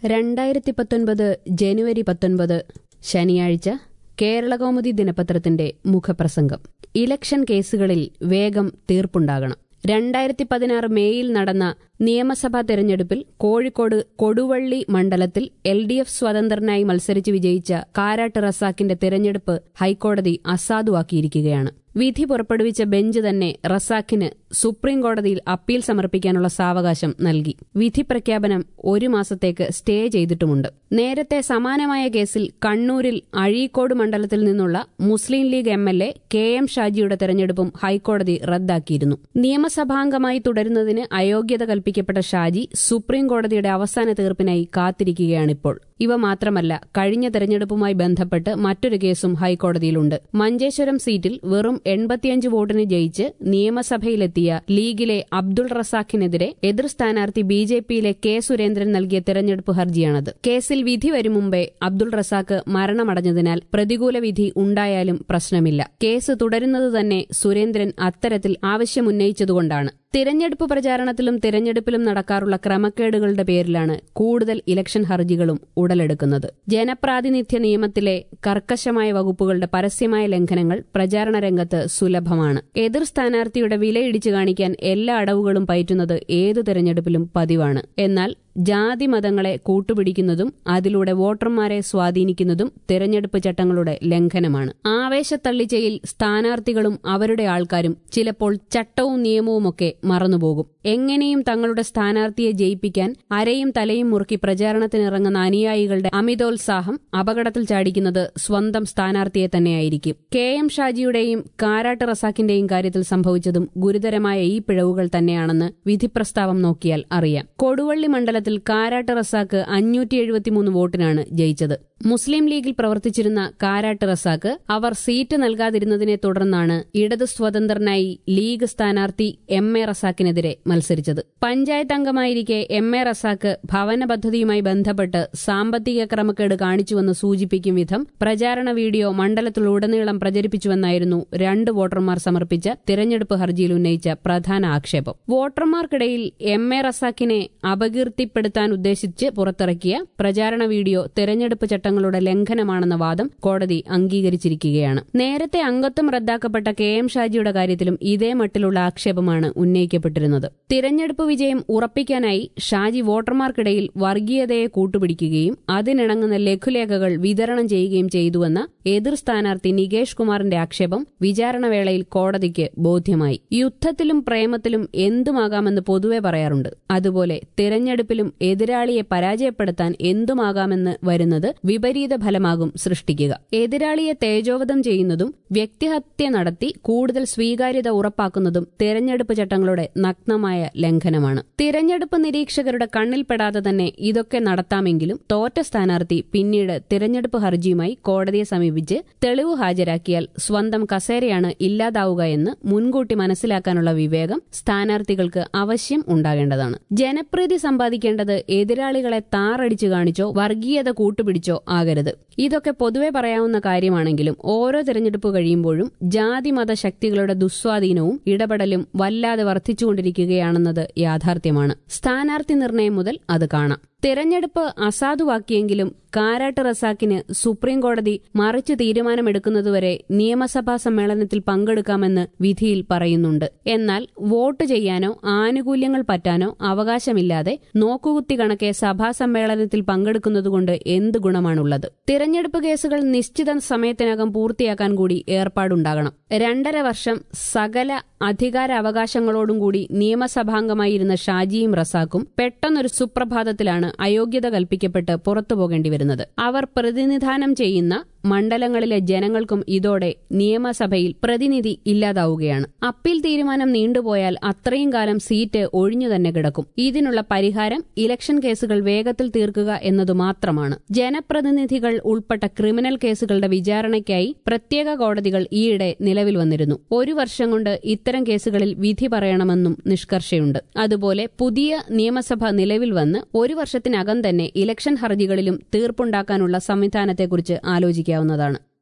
രണ്ടായിരത്തി പത്തൊൻപത് ജനുവരി പത്തൊൻപത് ശനിയാഴ്ച കേരളകൗമുദി ദിനപത്രത്തിന്റെ മുഖപ്രസംഗം ഇലക്ഷൻ കേസുകളിൽ വേഗം തീർപ്പുണ്ടാകണം രണ്ടായിരത്തി പതിനാറ് മേയിൽ നടന്ന നിയമസഭാ തെരഞ്ഞെടുപ്പിൽ കോഴിക്കോട് കൊടുവള്ളി മണ്ഡലത്തിൽ എൽ ഡി എഫ് സ്വതന്ത്രനായി മത്സരിച്ച് വിജയിച്ച കാരാട്ട് റസാക്കിന്റെ തെരഞ്ഞെടുപ്പ് ഹൈക്കോടതി അസാധുവാക്കിയിരിക്കുകയാണ് വിധി പുറപ്പെടുവിച്ച ബെഞ്ച് തന്നെ റസാഖിന് സുപ്രീം കോടതിയിൽ അപ്പീൽ സമർപ്പിക്കാനുള്ള സാവകാശം നൽകി വിധി പ്രഖ്യാപനം ഒരു മാസത്തേക്ക് സ്റ്റേ ചെയ്തിട്ടുമുണ്ട് നേരത്തെ സമാനമായ കേസിൽ കണ്ണൂരിൽ അഴീക്കോട് മണ്ഡലത്തിൽ നിന്നുള്ള Muslim League M L A K M ഷാജിയുടെ തെരഞ്ഞെടുപ്പും ഹൈക്കോടതി റദ്ദാക്കിയിരുന്നു നിയമസഭാംഗമായി തുടരുന്നതിന് അയോഗ്യത കൽപ്പിക്കപ്പെട്ട ഷാജി സുപ്രീം കോടതിയുടെ അവസാന തീർപ്പിനായി കാത്തിരിക്കുകയാണിപ്പോൾ ഇവ മാത്രമല്ല കഴിഞ്ഞ തെരഞ്ഞെടുപ്പുമായി ബന്ധപ്പെട്ട് മറ്റൊരു കേസും ഹൈക്കോടതിയിലുണ്ട് മഞ്ചേശ്വരം സീറ്റിൽ വെറും എൺപത്തിയഞ്ച് വോട്ടിന് ജയിച്ച് നിയമസഭയിലെത്തിയ ലീഗിലെ അബ്ദുൾ റസാഖിനെതിരെ എതിർ സ്ഥാനാർത്ഥി ബി ജെ പിയിലെ കെ സുരേന്ദ്രൻ നൽകിയ തെരഞ്ഞെടുപ്പ് ഹർജിയാണത് കേസിൽ വിധി വരും മുമ്പേ അബ്ദുൾ റസാഖ് മരണമടഞ്ഞതിനാൽ പ്രതികൂല വിധി ഉണ്ടായാലും പ്രശ്നമില്ല കേസ് തുടരുന്നത് തന്നെ സുരേന്ദ്രൻ അത്തരത്തിൽ ആവശ്യമുന്നയിച്ചതുകൊണ്ടാണ് തിരഞ്ഞെടുപ്പ് പ്രചാരണത്തിലും തിരഞ്ഞെടുപ്പിലും നടക്കാറുള്ള ക്രമക്കേടുകളുടെ പേരിലാണ് കൂടുതൽ ഇലക്ഷൻ ഹർജികളും ഉടലെടുക്കുന്നത് ജനപ്രാതിനിധ്യ നിയമത്തിലെ കർക്കശമായ വകുപ്പുകളുടെ പരസ്യമായ ലംഘനങ്ങൾ പ്രചാരണ രംഗത്ത് സുലഭമാണ് എതിർ സ്ഥാനാർത്ഥിയുടെ വിലയിടിച്ചു കാണിക്കാൻ എല്ലാ അടവുകളും പയറ്റുന്നത് ഏതു തെരഞ്ഞെടുപ്പിലും പതിവാണ് എന്നാൽ ജാതി മതങ്ങളെ കൂട്ടുപിടിക്കുന്നതും അതിലൂടെ വോട്ടർമാരെ സ്വാധീനിക്കുന്നതും തെരഞ്ഞെടുപ്പ് ചട്ടങ്ങളുടെ ലംഘനമാണ് ആവേശത്തള്ളിച്ചയിൽ സ്ഥാനാർത്ഥികളും അവരുടെ ആൾക്കാരും ചിലപ്പോൾ ചട്ടവും നിയമവുമൊക്കെ മറന്നുപോകും എങ്ങനെയും തങ്ങളുടെ സ്ഥാനാർത്ഥിയെ ജയിപ്പിക്കാൻ അരയും തലയും മുറുക്കി പ്രചാരണത്തിനിറങ്ങുന്ന അനുയായികളുടെ അമിതോത്സാഹം അപകടത്തിൽ ചാടിക്കുന്നത് സ്വന്തം സ്ഥാനാർത്ഥിയെ തന്നെയായിരിക്കും കെ എം ഷാജിയുടെയും കാരാട്ട് റസാഖിന്റെയും കാര്യത്തിൽ സംഭവിച്ചതും ഗുരുതരമായ ഈ പിഴവുകൾ തന്നെയാണെന്ന് വിധിപ്രസ്താവം നോക്കിയാൽ അറിയാം കൊടുവള്ളി മണ്ഡലത്തിൽ കാരാട്ട് റസാക്ക് അഞ്ഞൂറ്റി എഴുപത്തിമൂന്ന് വോട്ടിനാണ് ജയിച്ചത് മുസ്ലിം ലീഗിൽ പ്രവർത്തിച്ചിരുന്ന കാരാട്ട് റസാക്ക് അവർ സീറ്റ് നൽകാതിരുന്നതിനെ തുടർന്നാണ് ഇടതു സ്വതന്ത്രനായി ലീഗ് സ്ഥാനാർത്ഥി എം എ റസാക്കിനെതിരെ മത്സരിച്ചത് പഞ്ചായത്ത് അംഗമായിരിക്കെ എം എ റസാക്ക് ഭവന പദ്ധതിയുമായി ബന്ധപ്പെട്ട് സാമ്പത്തിക ക്രമക്കേട് കാണിച്ചുവെന്ന് സൂചിപ്പിക്കും വിധം പ്രചാരണ വീഡിയോ മണ്ഡലത്തിലുടനീളം പ്രചരിപ്പിച്ചുവെന്നായിരുന്നു രണ്ട് വോട്ടർമാർ സമർപ്പിച്ച തിരഞ്ഞെടുപ്പ് ഹർജിയിൽ ഉന്നയിച്ച പ്രധാന ആക്ഷേപം വോട്ടർമാർക്കിടയിൽ എം എ റസാക്കിനെ അപകീർത്തിപ്പെടുത്താൻ ഉദ്ദേശിച്ച് പുറത്തിറക്കിയ പ്രചാരണ വീഡിയോ തെരഞ്ഞെടുപ്പ് ചട്ടങ്ങളുടെ ലംഘനമാണെന്ന വാദം കോടതി അംഗീകരിച്ചിരിക്കുകയാണ് നേരത്തെ അംഗത്വം റദ്ദാക്കപ്പെട്ട കെ എം ഷാജിയുടെ കാര്യത്തിലും ഇതേ മട്ടിലുള്ള ആക്ഷേപമാണ് ഉന്നയിക്കപ്പെട്ടിരുന്നത് തിരഞ്ഞെടുപ്പ് വിജയം ഉറപ്പിക്കാനായി ഷാജി വോട്ടർമാർക്കിടയിൽ വർഗീയതയെ കൂട്ടുപിടിക്കുകയും അതിനിണങ്ങുന്ന ലഘുലേഖകൾ വിതരണം ചെയ്യുകയും ചെയ്തുവെന്ന എതിർ സ്ഥാനാർത്ഥി നികേഷ് കുമാറിന്റെ ആക്ഷേപം വിചാരണവേളയിൽ കോടതിക്ക് ബോധ്യമായി യുദ്ധത്തിലും പ്രേമത്തിലും എന്തുമാകാമെന്ന് പൊതുവെ പറയാറുണ്ട് അതുപോലെ തിരഞ്ഞെടുപ്പിലും എതിരാളിയെ പരാജയപ്പെടുത്താൻ എന്തുമാകാമെന്ന് വരുന്നത് വിപരീത ഫലമാകും സൃഷ്ടിക്കുക എതിരാളിയെ തേജോവധം ചെയ്യുന്നതും വ്യക്തിഹത്യ നടത്തി കൂടുതൽ സ്വീകാര്യത ഉറപ്പാക്കുന്നതും തിരഞ്ഞെടുപ്പ് ചട്ടങ്ങളുടെ നഗ്നമായ ലംഘനമാണ് തിരഞ്ഞെടുപ്പ് നിരീക്ഷകരുടെ കണ്ണിൽപ്പെടാതെ തന്നെ ഇതൊക്കെ നടത്താമെങ്കിലും തോറ്റ സ്ഥാനാർത്ഥി പിന്നീട് തിരഞ്ഞെടുപ്പ് ഹർജിയുമായി കോടതിയെ സമീപിച്ച് തെളിവ് ഹാജരാക്കിയാൽ സ്വന്തം കസേരയാണ് ഇല്ലാതാവുക എന്ന് മുൻകൂട്ടി മനസ്സിലാക്കാനുള്ള വിവേകം സ്ഥാനാർത്ഥികൾക്ക് അവശ്യം ഉണ്ടാകേണ്ടതാണ് ജനപ്രീതി സമ്പാദിക്കേണ്ടത് എതിരാളികളെ താറടിച്ചു കാണിച്ചോ വർഗീയത കൂട്ടുപിടിച്ചോ ആകരുത് ഇതൊക്കെ പൊതുവെ പറയാവുന്ന കാര്യമാണെങ്കിലും ഓരോ തെരഞ്ഞെടുപ്പ് കഴിയുമ്പോഴും ജാതി മത ശക്തികളുടെ ദുസ്വാധീനവും ഇടപെടലും വല്ലാതെ വർദ്ധിച്ചുകൊണ്ടിരിക്കുകയാണെന്നത് യാഥാർത്ഥ്യമാണ് സ്ഥാനാർത്ഥി നിർണയം മുതൽ അത് കാണാം തെരഞ്ഞെടുപ്പ് അസാധുവാക്കിയെങ്കിലും കാരാട്ട് റസാക്കിന് സുപ്രീം കോടതി മറിച്ച് തീരുമാനമെടുക്കുന്നതുവരെ നിയമസഭാ സമ്മേളനത്തിൽ പങ്കെടുക്കാമെന്ന് വിധിയിൽ പറയുന്നുണ്ട് എന്നാൽ വോട്ട് ചെയ്യാനോ ആനുകൂല്യങ്ങൾ പറ്റാനോ അവകാശമില്ലാതെ നോക്കുകുത്തി കണക്കെ സഭാ സമ്മേളനത്തിൽ പങ്കെടുക്കുന്നതുകൊണ്ട് എന്ത് ഗുണമാണുള്ളത് തിരഞ്ഞെടുപ്പ് കേസുകൾ നിശ്ചിത സമയത്തിനകം പൂർത്തിയാക്കാൻ കൂടി ഏർപ്പാടുണ്ടാകണം രണ്ടര വർഷം സകല അധികാരാവകാശങ്ങളോടും കൂടി നിയമസഭാംഗമായിരുന്ന ഷാജിയും റസാക്കും പെട്ടെന്നൊരു സുപ്രഭാതത്തിലാണ് അയോഗ്യത കൽപ്പിക്കപ്പെട്ട് പുറത്തു പോകേണ്ടി വരുന്നത് അവർ പ്രതിനിധാനം ചെയ്യുന്ന മണ്ഡലങ്ങളിലെ ജനങ്ങൾക്കും ഇതോടെ നിയമസഭയിൽ പ്രതിനിധി ഇല്ലാതാവുകയാണ് അപ്പീൽ തീരുമാനം നീണ്ടുപോയാൽ അത്രയും കാലം സീറ്റ് ഒഴിഞ്ഞു തന്നെ കിടക്കും ഇതിനുള്ള പരിഹാരം ഇലക്ഷൻ കേസുകൾ വേഗത്തിൽ തീർക്കുക എന്നതു മാത്രമാണ് ജനപ്രതിനിധികൾ ഉൾപ്പെട്ട ക്രിമിനൽ കേസുകളുടെ വിചാരണയ്ക്കായി പ്രത്യേക കോടതികൾ ഈയിടെ നിലവിൽ വന്നിരുന്നു ഒരു വർഷം കൊണ്ട് ഇത്തരം കേസുകളിൽ വിധി പറയണമെന്നും നിഷ്കർഷയുണ്ട് അതുപോലെ പുതിയ നിയമസഭ നിലവിൽ വന്ന് ഒരു വർഷത്തിനകം തന്നെ ഇലക്ഷൻ ഹർജികളിലും തീർപ്പുണ്ടാക്കാനുള്ള സംവിധാനത്തെക്കുറിച്ച് ആലോചിക്കാവുന്നതാണ്